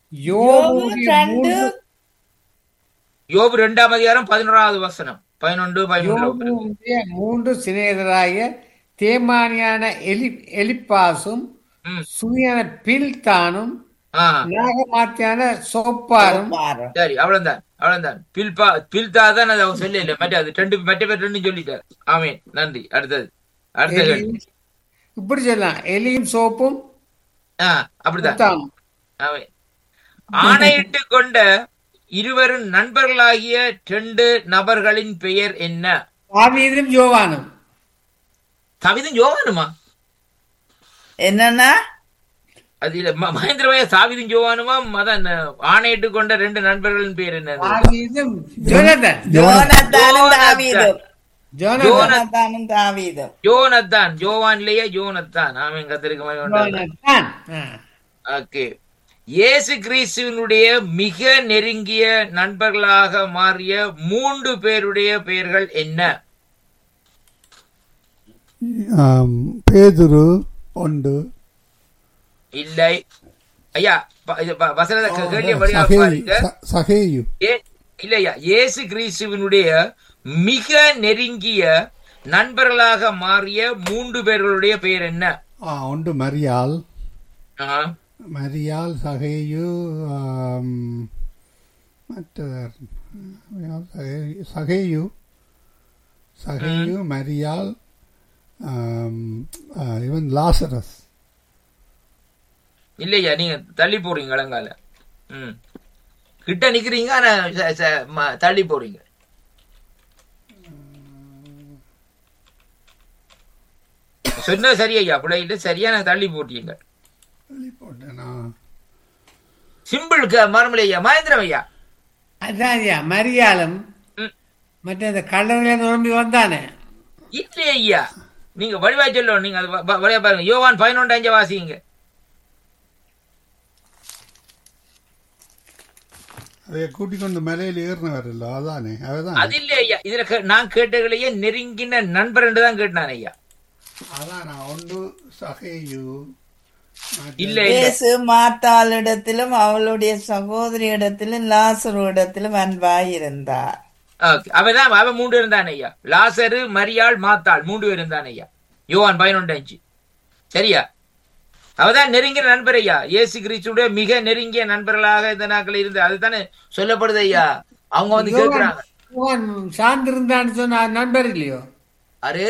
யோபுடைய ரெண்டு மூன்று யோபு ரெண்டாம் அதிகாரம் பதினோராவது வசனம் பதினொன்று பதினொன்று யோபுடைய மூன்று சிநேகராய தேமானியான எலி எலிப்பாசும் ம். சுயான பில்தானும் ஆ நாகமாத்தியான சோப்பாரும் பாரு. சரி அவ்வளவுதான் அவ்வளவுதான் பில்பா பில்தா தான் அதை அவன் சொல்லல மற்ற அது ரெண்டு மற்ற பேர் ரெண்டும் சொல்லிட்டார் ஆமேன் நன்றி அடுத்தது அடுத்த கேள்வி எலியும் இப்படி சொல்லலாம் எலியும் சோப்பும் ஆ அப்படிதான் பில்தானும் ஆமென். ஆணையிட்டு கொண்ட இருவரும் நண்பர்களாகிய ரெண்டு நபர்களின் பெயர் என்ன தாவீதும் யோவானும் கவிதம் யோவானுமா என்னன்னா அது இல்ல ம- மகேந்திரவையா சாவிதும் யோவானுமா அதான் ஆணையிட்டு கொண்ட ரெண்டு நண்பர்களின் பேர் என்ன தாவீதும் ஜோனதன் யோனத்தானும் தாவீதும் ஜோனதன் யோனத்தானும் தாவீதும் யோனத்தான் யோவான்லயே யோனத்தான் ஆமென் கத்திரிக்க மாதிரி உண்டாங்க ஜோனத்தான் ஆ. ஓகே இயேசு கிறிஸ்துவனுடைய மிக நெருங்கிய நண்பர்களாக மாறிய மூன்று பேருடைய பெயர்கள் என்ன ஆம், பேதுரு ஒன்று இல்லை ஐயா ப- இது ப- வசனத்தை கே- கேள்வியை படியா சகேயு பாருங்க ச- சகேயு ஏ- இல்லையா இயேசு கிறிஸ்துவனுடைய மிக நெருங்கிய நண்பர்களாக மாறிய மூன்று பேர்களுடைய பெயர் என்ன ஆ, ஒன்று மரியாள் ஆ, மரியாள் சகேயு ஆம், மற்றவர் சகேயு- சகேயு சகேயு மரியாள் ஆம், ஆ, இவன் லாசரஸ் இல்லையா நீங்க தள்ளி போறீங்க இளங்கால ம் கிட்ட நிக்கிறீங்க ஆனா ச- ச- ம- தள்ளி போறீங்க சொன்ன சரியா பிள்ளைகிட்ட சரியான தள்ளி போட்டீங்க போட்டேனா சிம்பிள் மறுமலை ஐயா மகேந்திரம் ஐயா அதான் ஐயா மரியாளும் ம். மற்ற இந்த கடவுள நோம்பி வந்தானே இல்லை ஐயா நீங்க வடிவா சொல்லணும் நீங்க அது வ- வ- வழியா பாருங்க யோவான் பதினொன்று அஞ்சு வாசிங்க அதை கூட்டிக் கொண்டு மலையில் ஏறினவர் இல்ல அதானே அவதான் அது இல்லை ஐயா இதுல கே- நான் கேட்டகளையே நெருங்கின நண்பர் என்று தான் கேட்டான் ஐயா அதான் நான் ஒன்று சகேயு மற்ற- இல்ல இல்ல இயேசு மாத்தாளிடத்திலும் அவளுடைய சகோதரி இடத்திலும் லாசரு இடத்திலும் அன்பாய் இருந்தார் ஓகே. அவதான் அவன் மூன்று இருந்தான் ஐயா லாசரு மரியாள் மாத்தாள் மூன்று பேர் இருந்தான் ஐயா யோவான் பதினொன்று அஞ்சு சரியா அவதான் நெருங்கிய நண்பர் ஐயா இயேசு கிறிஸ்துடைய மிக நெருங்கிய நண்பர்களாக இந்த நாட்கள் இருந்து அதுதானே சொல்லப்படுது ஐயா அவங்க வந்து கேட்கிறாங்க யோவான் சார்ந்திருந்தான்னு சொன்ன நண்பர் இல்லையோ அரு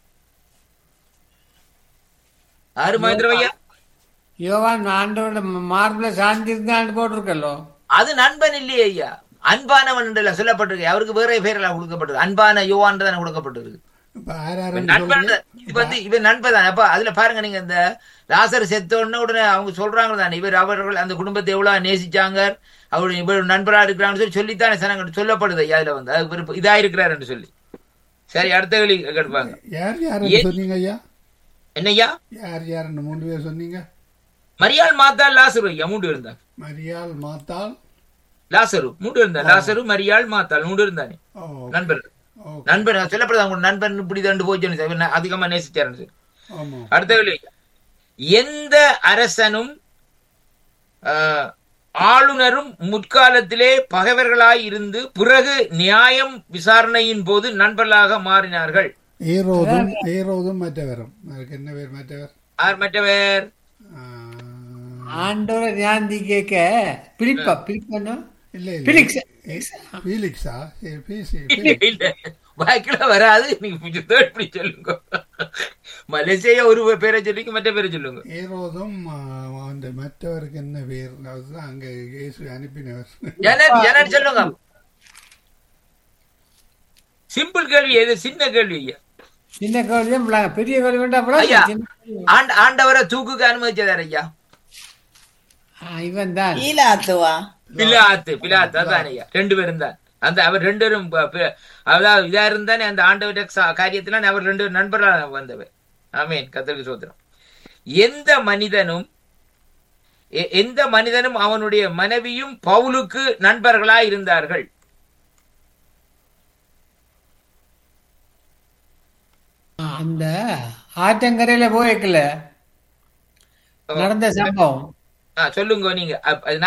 ஆறு மகேந்திர ஐயா யோவான் ஆண்டோட மார்பிள சார்ந்திருந்தான்னு போட்டிருக்கல்லோ அது நண்பன் இல்லையே ஐயா அன்பானவன் என்று சொல்லப்பட்டிருக்கு அவருக்கு வேற பேரெல்லாம் கொடுக்கப்பட்டிருக்கு அன்பான யோவான் தானே கொடுக்கப்பட்டிருக்கு இப்ப யார் நண்பன் யாரும் இது வந்து இவன் நண்பன் தான் அப்ப அதுல பாருங்க நீங்க இந்த லாசர் செத்த உடனே உடனே அவங்க சொல்றாங்க தானே இவர் அவர்கள் அந்த குடும்பத்தை எவ்வளவு நேசிச்சாங்க அவருடைய இவர் நண்பரா இருக்கிறாங்கன்னு சொல்லி சொல்லித்தானே சனங்கள் சொல்லப்படுது ஐயா இதுல வந்து அது ஒரு இதா இருக்கிறாருன்னு சொல்லி சரி அடுத்த கேள்வி கேட்பாங்க யார் யார் ஏ- சொன்னீங்க ஐயா என்னய்யா யார் யார் மூன்று பேர் சொன்னீங்க மரியாள் மாத்தாள் லாசரு ஐயா மூன்று இருந்தாங்க மரியாள் மாத்தாள் லாசரு மூன்று இருந்தாங்க லாசரு மரியாள் மாத்தாள் மூன்று இருந்தானே ஓ நண்பர் ஓ நண்பர் சொல்லப்படுது அவங்க நண்பன் இப்படி தண்டு போச்சுன்னு சொல்லி, இவன் அதிகமா நேசிச்சாருன்னு சொல்லி ஆமா அடுத்த கேள்வி எந்த அரசனும் ஆஹ், ஆளுநரும் முற்காலத்திலே பகைவர்களாய் இருந்து பிறகு நியாயம் விசாரணையின் போது நண்பர்களாக மாறினார்கள் ஏரோதும் ஏரோதும் மற்றவரும் அதுக்கு என்ன பேர் மற்றவர் யார் மற்றவர் ஆ, ஆண்டோட ஞாந்தி கேட்க பிலிப்பா பிலிப்பா இல்ல இல்ல பிலிக்ஸ் ஃபீலிக்ஸா சரி, பேசி இல்ல வாய்க்குல வராது நீங்க கொஞ்சம் தேர்ட் பண்ணி சொல்லுங்க மலேசியா ஒரு பேரை சொல்லிங்க மற்ற பேரை சொல்லுங்க ஏரோதும் ஆ, அந்த மற்றவருக்கு என்ன பேர் அதுதான் அங்க இயேசு அனுப்பினவர் ஜனர் ஜனர் சொல்லுங்க சிம்பிள் கேள்வி இது சின்ன கேள்வி ஐயா சின்ன கோழி தான் விளாங்க பெரிய கோழி வேண்டாம் ஐயா விளாங்க ஆண்ட ஆண்டவரை தூக்குக்கு அனுமதிச்சதார் ஐயா இவன் தான் ஈலாத்துவா பிலாத்து பிலாத்து அதான் ஐயா ரெண்டு பேரும் தான் அந்த அவர் ரெண்டு பேரும் ப- பி- அதாவது இதா இருந்தானே அந்த ஆண்டவர ச- காரியத்துல அவர் ரெண்டு பேரும் நண்பராக வந்தவர் ஆமேன் கத்தருக்கு சோத்திரம் எந்த மனிதனும் எ- எந்த மனிதனும் அவனுடைய மனைவியும் பவுலுக்கு நண்பர்களா இருந்தார்கள் அந்த ஆற்றங்கரையில போயிருக்கல நடந்த சம்பவம் ஆ, சொல்லுங்க நீங்க அப்- அது